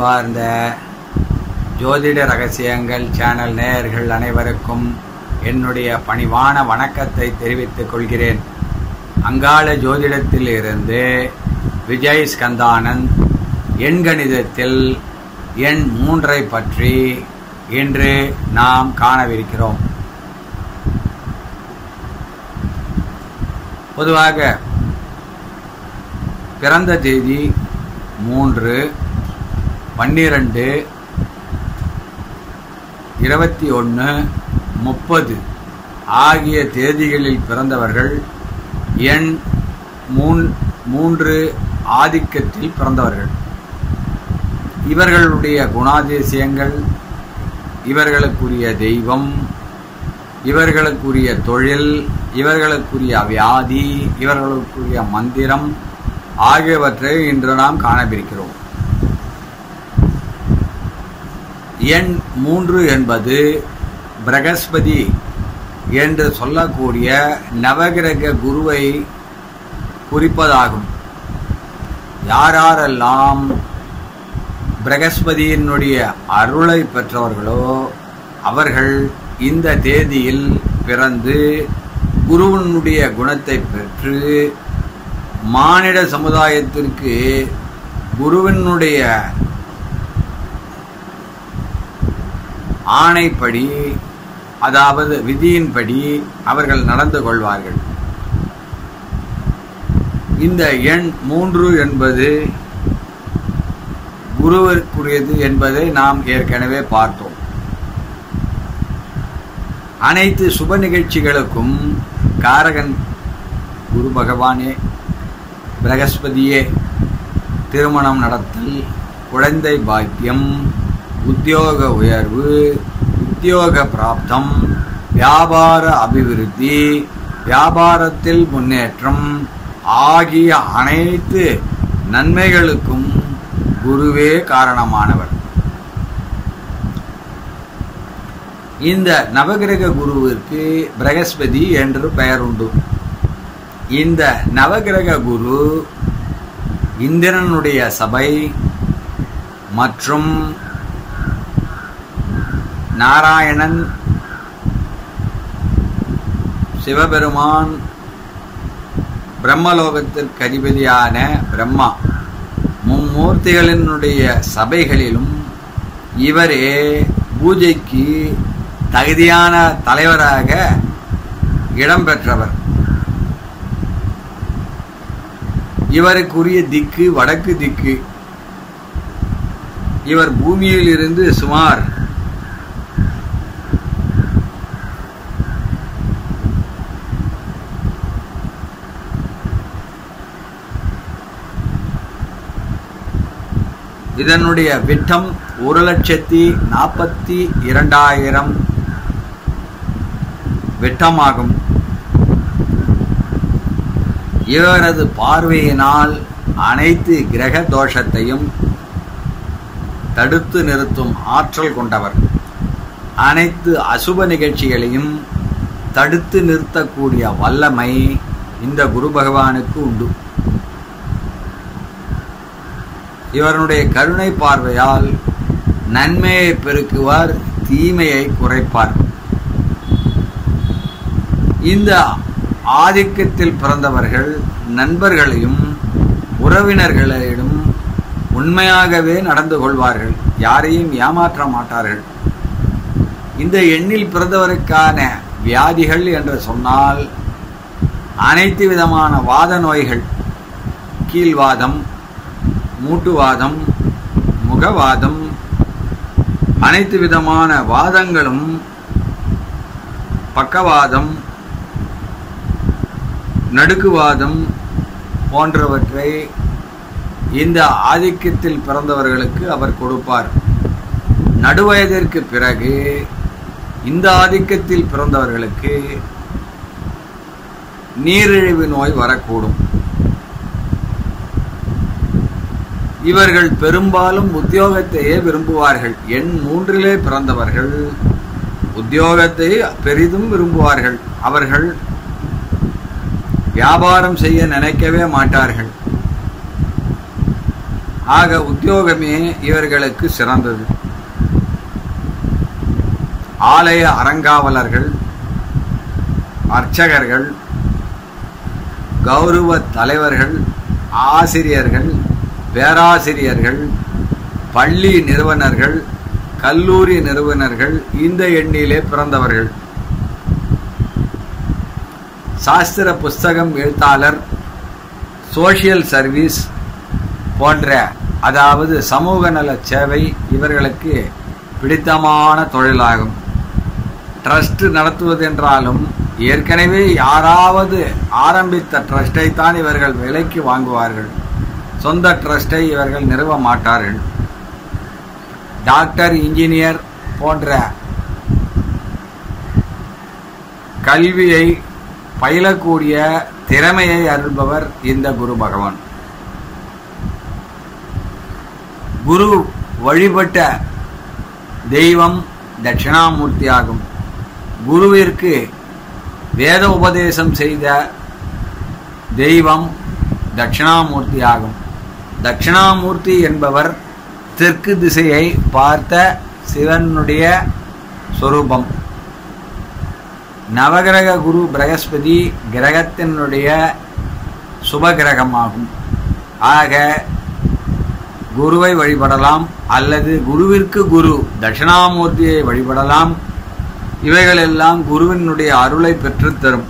அன்பார்ந்த ஜோதிட ரகசியங்கள் சேனல் நேயர்கள் அனைவருக்கும் என்னுடைய பணிவான வணக்கத்தை தெரிவித்துக் கொள்கிறேன் அங்காள ஜோதிடத்தில் இருந்து விஜய் ஸ்கந்தானந்த் எண்கணிதத்தில் எண் மூன்றை பற்றி இன்று நாம் காணவிருக்கிறோம் பொதுவாக பிறந்த தேதி மூன்று பன்னிரண்டு இருபத்தி ஒன்று முப்பது ஆகிய தேதிகளில் பிறந்தவர்கள் எண் மூன் மூன்று ஆதிக்கத்தில் பிறந்தவர்கள் இவர்களுடைய குணாதிசயங்கள் இவர்களுக்குரிய தெய்வம் இவர்களுக்குரிய தொழில் இவர்களுக்குரிய வியாதி இவர்களுக்குரிய மந்திரம் ஆகியவற்றை இன்று நாம் காணவிருக்கிறோம் எண் மூன்று என்பது பிரகஸ்பதி என்று சொல்லக்கூடிய நவகிரக குருவை குறிப்பதாகும் யாரெல்லாம் பிரகஸ்பதியினுடைய அருளை பெற்றவர்களோ அவர்கள் இந்த தேதியில் பிறந்து குருவனுடைய குணத்தை பெற்று மானிட சமுதாயத்திற்கு குருவினுடைய ஆணைப்படி அதாவது விதியின்படி அவர்கள் நடந்து கொள்வார்கள் இந்த எண் மூன்று என்பது குருவிற்குரியது என்பதை நாம் ஏற்கனவே பார்த்தோம் அனைத்து சுப நிகழ்ச்சிகளுக்கும் காரகன் குரு பகவானே பிரகஸ்பதியே திருமணம் நடத்தல் குழந்தை பாக்கியம் உத்தியோக உயர்வு உத்தியோக பிராப்தம் வியாபார அபிவிருத்தி வியாபாரத்தில் முன்னேற்றம் ஆகிய அனைத்து நன்மைகளுக்கும் குருவே காரணமானவர் இந்த நவகிரக குருவிற்கு பிரகஸ்பதி என்று பெயர் உண்டு இந்த நவகிரக குரு இந்திரனுடைய சபை மற்றும் நாராயணன் சிவபெருமான் பிரம்மலோகத்திற்கு அதிபதியான பிரம்மா மும்மூர்த்திகளினுடைய சபைகளிலும் இவரே பூஜைக்கு தகுதியான தலைவராக இடம்பெற்றவர் இவருக்குரிய திக்கு வடக்கு திக்கு இவர் பூமியில் இருந்து சுமார் இதனுடைய விட்டம் ஒரு லட்சத்தி நாற்பத்தி இரண்டாயிரம் விட்டமாகும் இவரது பார்வையினால் அனைத்து கிரக தோஷத்தையும் தடுத்து நிறுத்தும் ஆற்றல் கொண்டவர் அனைத்து அசுப நிகழ்ச்சிகளையும் தடுத்து நிறுத்தக்கூடிய வல்லமை இந்த குரு பகவானுக்கு உண்டு இவருடைய கருணை பார்வையால் நன்மையை பெருக்குவார் தீமையை குறைப்பார் இந்த ஆதிக்கத்தில் பிறந்தவர்கள் நண்பர்களையும் உறவினர்களிடம் உண்மையாகவே நடந்து கொள்வார்கள் யாரையும் ஏமாற்ற மாட்டார்கள் இந்த எண்ணில் பிறந்தவருக்கான வியாதிகள் என்று சொன்னால் அனைத்து விதமான வாத நோய்கள் கீழ்வாதம் மூட்டுவாதம் முகவாதம் அனைத்து விதமான வாதங்களும் பக்கவாதம் நடுக்குவாதம் போன்றவற்றை இந்த ஆதிக்கத்தில் பிறந்தவர்களுக்கு அவர் கொடுப்பார் நடுவயதிற்கு பிறகு இந்த ஆதிக்கத்தில் பிறந்தவர்களுக்கு நீரிழிவு நோய் வரக்கூடும் இவர்கள் பெரும்பாலும் உத்தியோகத்தையே விரும்புவார்கள் எண் மூன்றிலே பிறந்தவர்கள் உத்தியோகத்தை பெரிதும் விரும்புவார்கள் அவர்கள் வியாபாரம் செய்ய நினைக்கவே மாட்டார்கள் ஆக உத்தியோகமே இவர்களுக்கு சிறந்தது ஆலய அறங்காவலர்கள் அர்ச்சகர்கள் கௌரவ தலைவர்கள் ஆசிரியர்கள் பேராசிரியர்கள் பள்ளி நிறுவனர்கள் கல்லூரி நிறுவனர்கள் இந்த எண்ணிலே பிறந்தவர்கள் சாஸ்திர புஸ்தகம் எழுத்தாளர் சோஷியல் சர்வீஸ் போன்ற அதாவது சமூக நல சேவை இவர்களுக்கு பிடித்தமான தொழிலாகும் ட்ரஸ்ட் நடத்துவது என்றாலும் ஏற்கனவே யாராவது ஆரம்பித்த ட்ரஸ்டை தான் இவர்கள் விலைக்கு வாங்குவார்கள் சொந்த ட்ரஸ்டை இவர்கள் நிறுவ மாட்டார்கள் டாக்டர் இன்ஜினியர் போன்ற கல்வியை பயிலக்கூடிய திறமையை அருள்பவர் இந்த குரு பகவான் குரு வழிபட்ட தெய்வம் தட்சிணாமூர்த்தி ஆகும் குருவிற்கு வேத உபதேசம் செய்த தெய்வம் தட்சிணாமூர்த்தி ஆகும் தட்சிணாமூர்த்தி என்பவர் தெற்கு திசையை பார்த்த சிவனுடைய சொரூபம் நவகிரக குரு பிரகஸ்பதி கிரகத்தினுடைய சுபகிரகமாகும் ஆக குருவை வழிபடலாம் அல்லது குருவிற்கு குரு தட்சிணாமூர்த்தியை வழிபடலாம் இவைகள் எல்லாம் குருவினுடைய அருளை பெற்றுத்தரும்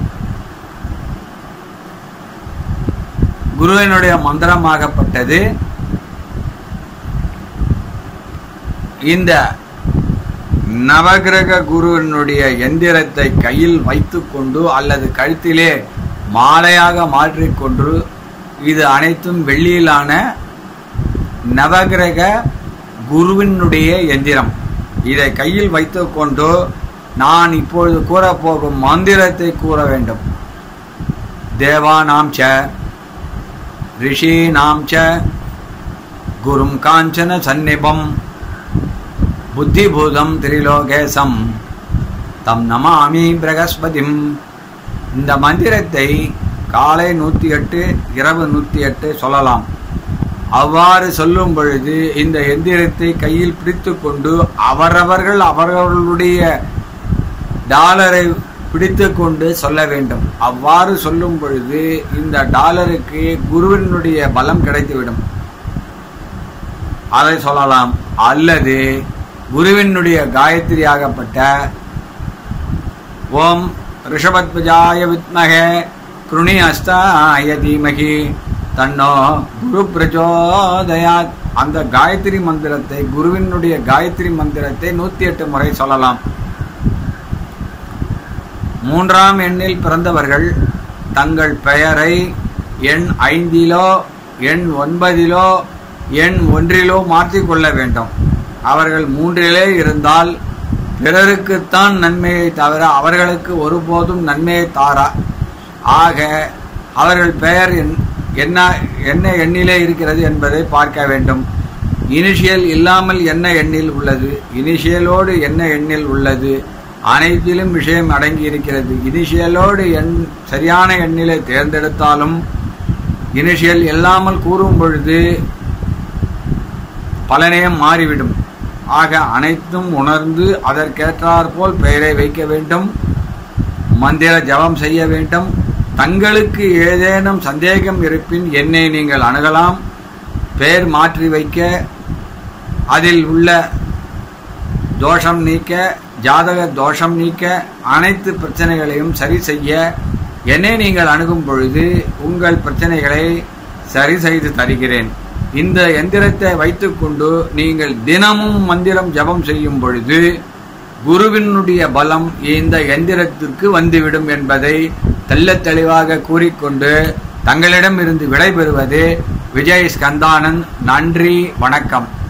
குருவினுடைய மந்திரமாகப்பட்டது இந்த நவகிரக குருவினுடைய எந்திரத்தை கையில் வைத்துக்கொண்டு அல்லது கழுத்திலே மாலையாக மாற்றிக்கொண்டு இது அனைத்தும் வெள்ளியிலான நவகிரக குருவினுடைய எந்திரம் இதை கையில் வைத்துக்கொண்டு நான் இப்பொழுது கூறப்போகும் மந்திரத்தை கூற வேண்டும் தேவானாம் ச ரிஷீனாம் ச குரும் காஞ்சன சந்நிபம் புத்திபூதம் திரிலோகேசம் தம் நமாமி பிரகஸ்பதிம் இந்த மந்திரத்தை காலை நூற்றி எட்டு இரவு நூற்றி எட்டு சொல்லலாம் அவ்வாறு சொல்லும் பொழுது இந்த எந்திரத்தை கையில் பிடித்து கொண்டு அவரவர்கள் அவர்களுடைய டாலரை பிடித்து கொண்டு சொல்ல வேண்டும் அவ்வாறு சொல்லும் பொழுது இந்த டாலருக்கு குருவினுடைய பலம் கிடைத்துவிடும் அதை சொல்லலாம் அல்லது குருவினுடைய காயத்ரியாகப்பட்ட ஓம் ரிஷபத்வஜாய வித்மகே கிருணி அஸ்தாய தீமகி தன்னோ குரு பிரச்சோதயாத் அந்த காயத்ரி மந்திரத்தை குருவினுடைய காயத்ரி மந்திரத்தை நூத்தி எட்டு முறை சொல்லலாம் மூன்றாம் எண்ணில் பிறந்தவர்கள் தங்கள் பெயரை எண் ஐந்திலோ எண் ஒன்பதிலோ எண் ஒன்றிலோ மாற்றிக்கொள்ள வேண்டும் அவர்கள் மூன்றிலே இருந்தால் பிறருக்குத்தான் நன்மையை தவிர அவர்களுக்கு ஒருபோதும் நன்மையை தாரா ஆக அவர்கள் பெயர் என்ன என்ன எண்ணிலே இருக்கிறது என்பதை பார்க்க வேண்டும் இனிஷியல் இல்லாமல் என்ன எண்ணில் உள்ளது இனிஷியலோடு என்ன எண்ணில் உள்ளது அனைத்திலும் விஷயம் அடங்கி இருக்கிறது இனிஷியலோடு எண் சரியான எண்ணிலை தேர்ந்தெடுத்தாலும் இனிஷியல் இல்லாமல் கூறும் பொழுது பலனே மாறிவிடும் ஆக அனைத்தும் உணர்ந்து அதற்கேற்றாற்போல் பெயரை வைக்க வேண்டும் மந்திர ஜபம் செய்ய வேண்டும் தங்களுக்கு ஏதேனும் சந்தேகம் இருப்பின் என்னை நீங்கள் அணுகலாம் பெயர் மாற்றி வைக்க அதில் உள்ள தோஷம் நீக்க ஜாதக தோஷம் நீக்க அனைத்து பிரச்சனைகளையும் சரி செய்ய என்னை நீங்கள் அணுகும் பொழுது உங்கள் பிரச்சனைகளை சரி செய்து தருகிறேன் இந்த எந்திரத்தை வைத்துக்கொண்டு நீங்கள் தினமும் மந்திரம் ஜபம் செய்யும் பொழுது குருவினுடைய பலம் இந்த எந்திரத்திற்கு வந்துவிடும் என்பதை தெள்ளத் தெளிவாக கூறிக்கொண்டு தங்களிடம் இருந்து விடைபெறுவது விஜய் ஸ்கந்தானந்த் நன்றி வணக்கம்